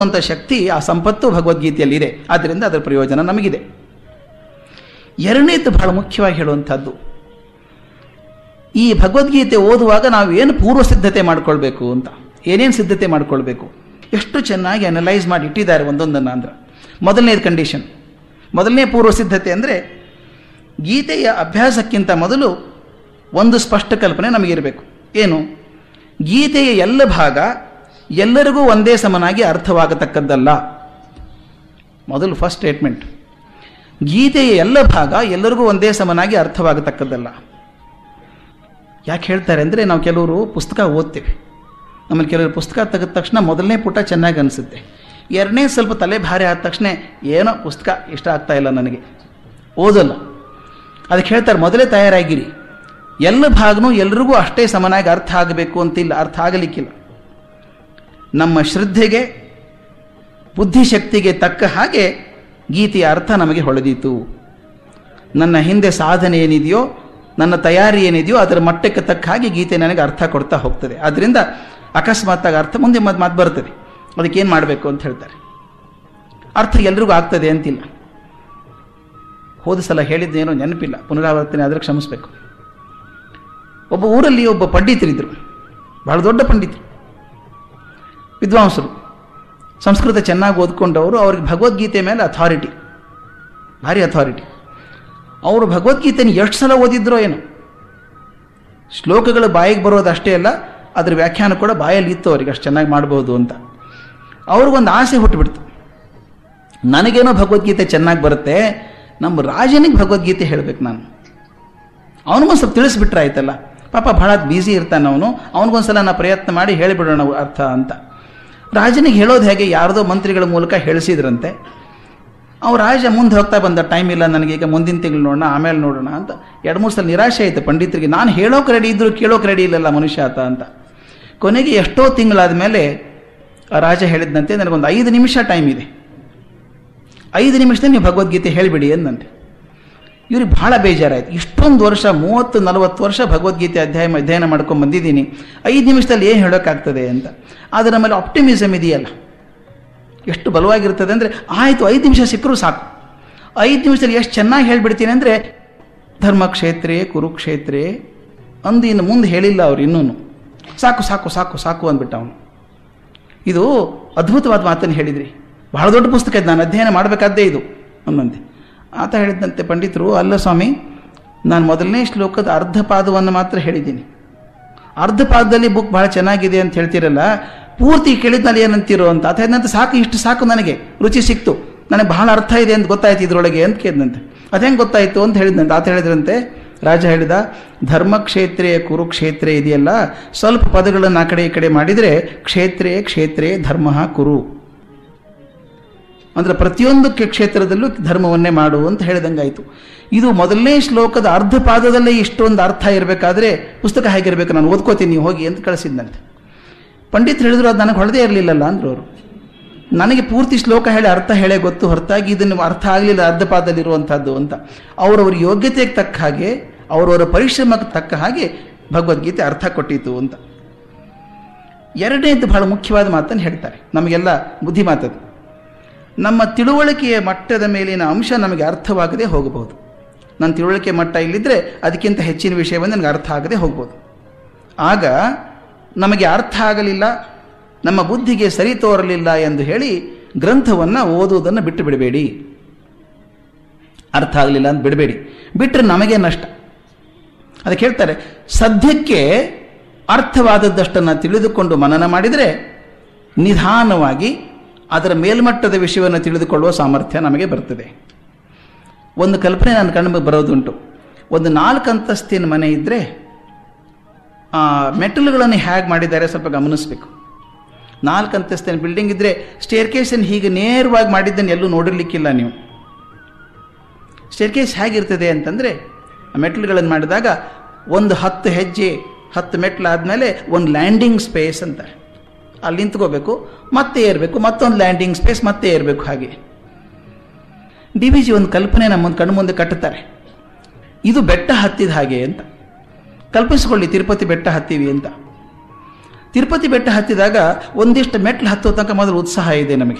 ಅಂತ ಶಕ್ತಿ ಆ ಸಂಪತ್ತು ಭಗವದ್ಗೀತೆಯಲ್ಲಿ ಇದೆ ಆದ್ದರಿಂದ ಅದರ ಪ್ರಯೋಜನ ನಮಗಿದೆ ಎರಡನೇದು ಬಹಳ ಮುಖ್ಯವಾಗಿ ಹೇಳುವಂಥದ್ದು ಈ ಭಗವದ್ಗೀತೆ ಓದುವಾಗ ನಾವು ಏನು ಪೂರ್ವ ಸಿದ್ಧತೆ ಮಾಡ್ಕೊಳ್ಬೇಕು ಅಂತ ಏನೇನು ಸಿದ್ಧತೆ ಮಾಡ್ಕೊಳ್ಬೇಕು ಎಷ್ಟು ಚೆನ್ನಾಗಿ ಅನಲೈಸ್ ಮಾಡಿ ಇಟ್ಟಿದ್ದಾರೆ ಒಂದೊಂದನ್ನು ಅಂದ್ರೆ ಮೊದಲನೇದು ಕಂಡೀಷನ್ ಮೊದಲನೇ ಪೂರ್ವ ಸಿದ್ಧತೆ ಅಂದರೆ ಗೀತೆಯ ಅಭ್ಯಾಸಕ್ಕಿಂತ ಮೊದಲು ಒಂದು ಸ್ಪಷ್ಟ ಕಲ್ಪನೆ ನಮಗಿರಬೇಕು ಏನು ಗೀತೆಯ ಎಲ್ಲ ಭಾಗ ಎಲ್ಲರಿಗೂ ಒಂದೇ ಸಮನಾಗಿ ಅರ್ಥವಾಗತಕ್ಕದ್ದಲ್ಲ ಮೊದಲು ಫಸ್ಟ್ ಸ್ಟೇಟ್ಮೆಂಟ್ ಗೀತೆಯ ಎಲ್ಲ ಭಾಗ ಎಲ್ಲರಿಗೂ ಒಂದೇ ಸಮನಾಗಿ ಅರ್ಥವಾಗತಕ್ಕದ್ದಲ್ಲ ಯಾಕೆ ಹೇಳ್ತಾರೆ ಅಂದರೆ ನಾವು ಕೆಲವರು ಪುಸ್ತಕ ಓದ್ತೇವೆ ನಮ್ಮಲ್ಲಿ ಕೆಲವರು ಪುಸ್ತಕ ತೆಗೆದ ತಕ್ಷಣ ಮೊದಲನೇ ಪುಟ ಚೆನ್ನಾಗಿ ಅನಿಸುತ್ತೆ ಎರಡನೇ ಸ್ವಲ್ಪ ತಲೆ ಭಾರಿ ಆದ ತಕ್ಷಣ ಏನೋ ಪುಸ್ತಕ ಇಷ್ಟ ಆಗ್ತಾ ಇಲ್ಲ ನನಗೆ ಓದಲ್ಲ ಅದಕ್ಕೆ ಹೇಳ್ತಾರೆ ಮೊದಲೇ ತಯಾರಾಗಿರಿ ಎಲ್ಲ ಭಾಗನೂ ಎಲ್ರಿಗೂ ಅಷ್ಟೇ ಸಮನಾಗಿ ಅರ್ಥ ಆಗಬೇಕು ಅಂತಿಲ್ಲ ಅರ್ಥ ಆಗಲಿಕ್ಕಿಲ್ಲ ನಮ್ಮ ಶ್ರದ್ಧೆಗೆ ಬುದ್ಧಿಶಕ್ತಿಗೆ ತಕ್ಕ ಹಾಗೆ ಗೀತೆಯ ಅರ್ಥ ನಮಗೆ ಹೊಳೆದೀತು ನನ್ನ ಹಿಂದೆ ಸಾಧನೆ ಏನಿದೆಯೋ ನನ್ನ ತಯಾರಿ ಏನಿದೆಯೋ ಅದರ ಮಟ್ಟಕ್ಕೆ ತಕ್ಕ ಹಾಗೆ ಗೀತೆ ನನಗೆ ಅರ್ಥ ಕೊಡ್ತಾ ಹೋಗ್ತದೆ ಆದ್ದರಿಂದ ಅಕಸ್ಮಾತ್ತಾಗಿ ಅರ್ಥ ಮುಂದೆ ಮತ್ತೆ ಮಾತು ಬರ್ತದೆ ಅದಕ್ಕೇನು ಮಾಡಬೇಕು ಅಂತ ಹೇಳ್ತಾರೆ ಅರ್ಥ ಎಲ್ರಿಗೂ ಆಗ್ತದೆ ಅಂತಿಲ್ಲ ಹೋದ ಸಲ ಹೇಳಿದ್ದೇನೋ ನೆನಪಿಲ್ಲ ಪುನರಾವರ್ತನೆ ಆದರೆ ಕ್ಷಮಿಸಬೇಕು ಒಬ್ಬ ಊರಲ್ಲಿ ಒಬ್ಬ ಪಂಡಿತರಿದ್ದರು ಬಹಳ ದೊಡ್ಡ ಪಂಡಿತರು ವಿದ್ವಾಂಸರು ಸಂಸ್ಕೃತ ಚೆನ್ನಾಗಿ ಓದ್ಕೊಂಡವರು ಅವ್ರಿಗೆ ಭಗವದ್ಗೀತೆ ಮೇಲೆ ಅಥಾರಿಟಿ ಭಾರಿ ಅಥಾರಿಟಿ ಅವರು ಭಗವದ್ಗೀತೆನ ಎಷ್ಟು ಸಲ ಓದಿದ್ರೋ ಏನೋ ಶ್ಲೋಕಗಳು ಬಾಯಿಗೆ ಬರೋದು ಅಷ್ಟೇ ಅಲ್ಲ ಅದ್ರ ವ್ಯಾಖ್ಯಾನ ಕೂಡ ಬಾಯಲ್ಲಿ ಇತ್ತು ಅವ್ರಿಗೆ ಅಷ್ಟು ಚೆನ್ನಾಗಿ ಮಾಡ್ಬೋದು ಅಂತ ಅವ್ರಿಗೊಂದು ಆಸೆ ಹುಟ್ಟುಬಿಡ್ತು ನನಗೇನೋ ಭಗವದ್ಗೀತೆ ಚೆನ್ನಾಗಿ ಬರುತ್ತೆ ನಮ್ಮ ರಾಜನಿಗೆ ಭಗವದ್ಗೀತೆ ಹೇಳಬೇಕು ನಾನು ಅವನಿಗೊಂದು ಸ್ವಲ್ಪ ತಿಳಿಸ್ಬಿಟ್ರೆ ಆಯ್ತಲ್ಲ ಪಾಪ ಬಹಳ ಬ್ಯುಸಿ ಇರ್ತಾನೆ ಅವನು ಅವನಿಗೊಂದ್ಸಲ ನಾ ಪ್ರಯತ್ನ ಮಾಡಿ ಹೇಳಿಬಿಡೋಣ ಅರ್ಥ ಅಂತ ರಾಜನಿಗೆ ಹೇಳೋದು ಹೇಗೆ ಯಾರ್ದೋ ಮಂತ್ರಿಗಳ ಮೂಲಕ ಹೇಳಿಸಿದ್ರಂತೆ ಅವ್ ರಾಜ ಮುಂದೆ ಹೋಗ್ತಾ ಬಂದ ಟೈಮ್ ಇಲ್ಲ ನನಗೆ ಈಗ ಮುಂದಿನ ತಿಂಗಳು ನೋಡೋಣ ಆಮೇಲೆ ನೋಡೋಣ ಅಂತ ಎರಡು ಮೂರು ಸಲ ನಿರಾಶೆ ಆಯಿತು ಪಂಡಿತರಿಗೆ ನಾನು ಹೇಳೋಕೆ ರೆಡಿ ಇದ್ರು ಕೇಳೋಕೆ ರೆಡಿ ಇಲ್ಲಲ್ಲ ಮನುಷ್ಯ ಆತ ಅಂತ ಕೊನೆಗೆ ಎಷ್ಟೋ ತಿಂಗಳಾದ ಮೇಲೆ ಆ ರಾಜ ಹೇಳಿದಂತೆ ನನಗೊಂದು ಐದು ನಿಮಿಷ ಟೈಮ್ ಇದೆ ಐದು ನಿಮಿಷದಲ್ಲಿ ನೀವು ಭಗವದ್ಗೀತೆ ಹೇಳಿಬಿಡಿ ಎಂದಂತೆ ಇವ್ರಿಗೆ ಬಹಳ ಬೇಜಾರಾಯಿತು ಇಷ್ಟೊಂದು ವರ್ಷ ಮೂವತ್ತು ನಲವತ್ತು ವರ್ಷ ಭಗವದ್ಗೀತೆ ಅಧ್ಯಾಯ ಅಧ್ಯಯನ ಮಾಡ್ಕೊಂಡು ಬಂದಿದ್ದೀನಿ ಐದು ನಿಮಿಷದಲ್ಲಿ ಏನು ಹೇಳೋಕ್ಕಾಗ್ತದೆ ಅಂತ ಆದರೆ ನಮ್ಮಲ್ಲಿ ಆಪ್ಟಿಮಿಸಮ್ ಇದೆಯಲ್ಲ ಎಷ್ಟು ಬಲವಾಗಿರ್ತದೆ ಅಂದರೆ ಆಯಿತು ಐದು ನಿಮಿಷ ಸಿಕ್ಕರೂ ಸಾಕು ಐದು ನಿಮಿಷದಲ್ಲಿ ಎಷ್ಟು ಚೆನ್ನಾಗಿ ಹೇಳಿಬಿಡ್ತೀನಿ ಅಂದರೆ ಧರ್ಮಕ್ಷೇತ್ರೇ ಕುರುಕ್ಷೇತ್ರೇ ಅಂದು ಇನ್ನು ಮುಂದೆ ಹೇಳಿಲ್ಲ ಅವ್ರು ಇನ್ನೂ ಸಾಕು ಸಾಕು ಸಾಕು ಸಾಕು ಅಂದ್ಬಿಟ್ಟ ಅವನು ಇದು ಅದ್ಭುತವಾದ ಮಾತನ್ನು ಹೇಳಿದ್ರಿ ಬಹಳ ದೊಡ್ಡ ಪುಸ್ತಕ ಇದು ನಾನು ಅಧ್ಯಯನ ಮಾಡಬೇಕಾದ್ದೇ ಇದು ಅನ್ನಂತೆ ಆತ ಹೇಳಿದಂತೆ ಪಂಡಿತರು ಅಲ್ಲ ಸ್ವಾಮಿ ನಾನು ಮೊದಲನೇ ಶ್ಲೋಕದ ಅರ್ಧ ಪಾದವನ್ನು ಮಾತ್ರ ಹೇಳಿದ್ದೀನಿ ಅರ್ಧ ಪಾದದಲ್ಲಿ ಬುಕ್ ಬಹಳ ಚೆನ್ನಾಗಿದೆ ಅಂತ ಹೇಳ್ತಿರಲ್ಲ ಪೂರ್ತಿ ಕೇಳಿದ್ನಲ್ಲಿ ಏನಂತೀರೋ ಅಂತ ಆತ ಹೇಳಿದಂತೆ ಸಾಕು ಇಷ್ಟು ಸಾಕು ನನಗೆ ರುಚಿ ಸಿಕ್ತು ನನಗೆ ಬಹಳ ಅರ್ಥ ಇದೆ ಅಂತ ಗೊತ್ತಾಯ್ತು ಇದರೊಳಗೆ ಅಂತ ಕೇಳಿದಂತೆ ಅದೇಂಗೆ ಗೊತ್ತಾಯಿತು ಅಂತ ಹೇಳಿದಂತೆ ಆತ ಹೇಳಿದ್ರಂತೆ ರಾಜ ಹೇಳಿದ ಧರ್ಮಕ್ಷೇತ್ರೇ ಕುರುಕ್ಷೇತ್ರೇ ಇದೆಯಲ್ಲ ಸ್ವಲ್ಪ ಪದಗಳನ್ನು ಆ ಕಡೆ ಈ ಕಡೆ ಮಾಡಿದರೆ ಕ್ಷೇತ್ರೇ ಕ್ಷೇತ್ರೇ ಧರ್ಮ ಕುರು ಅಂದರೆ ಪ್ರತಿಯೊಂದು ಕ್ಷೇತ್ರದಲ್ಲೂ ಧರ್ಮವನ್ನೇ ಮಾಡು ಅಂತ ಹೇಳಿದಂಗಾಯಿತು ಇದು ಮೊದಲನೇ ಶ್ಲೋಕದ ಅರ್ಧ ಪಾದದಲ್ಲೇ ಇಷ್ಟೊಂದು ಅರ್ಥ ಇರಬೇಕಾದ್ರೆ ಪುಸ್ತಕ ಹೇಗಿರಬೇಕು ನಾನು ಓದ್ಕೋತೀನಿ ನೀವು ಹೋಗಿ ಅಂತ ಕಳಿಸಿದ್ದಂತೆ ಪಂಡಿತ್ ಹೇಳಿದ್ರು ಅದು ನನಗೆ ಹೊಳದೇ ಇರಲಿಲ್ಲಲ್ಲ ಅಂದ್ರು ಅವರು ನನಗೆ ಪೂರ್ತಿ ಶ್ಲೋಕ ಹೇಳಿ ಅರ್ಥ ಹೇಳೇ ಗೊತ್ತು ಹೊರತಾಗಿ ಇದನ್ನು ಅರ್ಥ ಆಗಲಿಲ್ಲ ಅರ್ಧ ಪಾದದಲ್ಲಿರುವಂಥದ್ದು ಅಂತ ಅವರವ್ರ ಯೋಗ್ಯತೆಗೆ ತಕ್ಕ ಹಾಗೆ ಅವರವರ ಪರಿಶ್ರಮಕ್ಕೆ ತಕ್ಕ ಹಾಗೆ ಭಗವದ್ಗೀತೆ ಅರ್ಥ ಕೊಟ್ಟಿತು ಅಂತ ಎರಡನೇದು ಬಹಳ ಮುಖ್ಯವಾದ ಮಾತನ್ನು ಹೇಳ್ತಾರೆ ನಮಗೆಲ್ಲ ಬುದ್ಧಿ ಮಾತದು ನಮ್ಮ ತಿಳುವಳಿಕೆಯ ಮಟ್ಟದ ಮೇಲಿನ ಅಂಶ ನಮಗೆ ಅರ್ಥವಾಗದೆ ಹೋಗಬಹುದು ನನ್ನ ತಿಳುವಳಿಕೆ ಮಟ್ಟ ಇಲ್ಲಿದ್ದರೆ ಅದಕ್ಕಿಂತ ಹೆಚ್ಚಿನ ವಿಷಯವನ್ನು ನನಗೆ ಅರ್ಥ ಆಗದೆ ಹೋಗ್ಬೋದು ಆಗ ನಮಗೆ ಅರ್ಥ ಆಗಲಿಲ್ಲ ನಮ್ಮ ಬುದ್ಧಿಗೆ ಸರಿ ತೋರಲಿಲ್ಲ ಎಂದು ಹೇಳಿ ಗ್ರಂಥವನ್ನು ಓದುವುದನ್ನು ಬಿಟ್ಟು ಬಿಡಬೇಡಿ ಅರ್ಥ ಆಗಲಿಲ್ಲ ಅಂತ ಬಿಡಬೇಡಿ ಬಿಟ್ಟರೆ ನಮಗೆ ನಷ್ಟ ಅದಕ್ಕೆ ಹೇಳ್ತಾರೆ ಸದ್ಯಕ್ಕೆ ಅರ್ಥವಾದದ್ದಷ್ಟನ್ನು ತಿಳಿದುಕೊಂಡು ಮನನ ಮಾಡಿದರೆ ನಿಧಾನವಾಗಿ ಅದರ ಮೇಲ್ಮಟ್ಟದ ವಿಷಯವನ್ನು ತಿಳಿದುಕೊಳ್ಳುವ ಸಾಮರ್ಥ್ಯ ನಮಗೆ ಬರ್ತದೆ ಒಂದು ಕಲ್ಪನೆ ನನ್ನ ಕಣ್ಣು ಬರೋದುಂಟು ಒಂದು ನಾಲ್ಕು ಅಂತಸ್ತಿನ ಮನೆ ಇದ್ದರೆ ಮೆಟಲ್ಗಳನ್ನು ಹೇಗೆ ಮಾಡಿದ್ದಾರೆ ಸ್ವಲ್ಪ ಗಮನಿಸಬೇಕು ನಾಲ್ಕು ಅಂತಸ್ತಿನ ಬಿಲ್ಡಿಂಗ್ ಇದ್ದರೆ ಸ್ಟೇರ್ ಕೇಸನ್ನು ಹೀಗೆ ನೇರವಾಗಿ ಮಾಡಿದ್ದನ್ನು ಎಲ್ಲೂ ನೋಡಿರ್ಲಿಕ್ಕಿಲ್ಲ ನೀವು ಸ್ಟೇರ್ ಕೇಸ್ ಹೇಗಿರ್ತದೆ ಅಂತಂದರೆ ಮೆಟ್ಲುಗಳನ್ನು ಮಾಡಿದಾಗ ಒಂದು ಹತ್ತು ಹೆಜ್ಜೆ ಹತ್ತು ಮೆಟ್ಲಾದಮೇಲೆ ಒಂದು ಲ್ಯಾಂಡಿಂಗ್ ಸ್ಪೇಸ್ ಅಂತ ಅಲ್ಲಿ ನಿಂತ್ಕೋಬೇಕು ಮತ್ತೆ ಏರಬೇಕು ಮತ್ತೊಂದು ಲ್ಯಾಂಡಿಂಗ್ ಸ್ಪೇಸ್ ಮತ್ತೆ ಏರಬೇಕು ಹಾಗೆ ಡಿ ವಿ ಜಿ ಒಂದು ಕಲ್ಪನೆ ನಮ್ಮ ಕಣ್ಣು ಮುಂದೆ ಕಟ್ಟುತ್ತಾರೆ ಇದು ಬೆಟ್ಟ ಹತ್ತಿದ ಹಾಗೆ ಅಂತ ಕಲ್ಪಿಸಿಕೊಳ್ಳಿ ತಿರುಪತಿ ಬೆಟ್ಟ ಹತ್ತೀವಿ ಅಂತ ತಿರುಪತಿ ಬೆಟ್ಟ ಹತ್ತಿದಾಗ ಒಂದಿಷ್ಟು ಮೆಟ್ಲು ಹತ್ತೋ ತನಕ ಮೊದಲು ಉತ್ಸಾಹ ಇದೆ ನಮಗೆ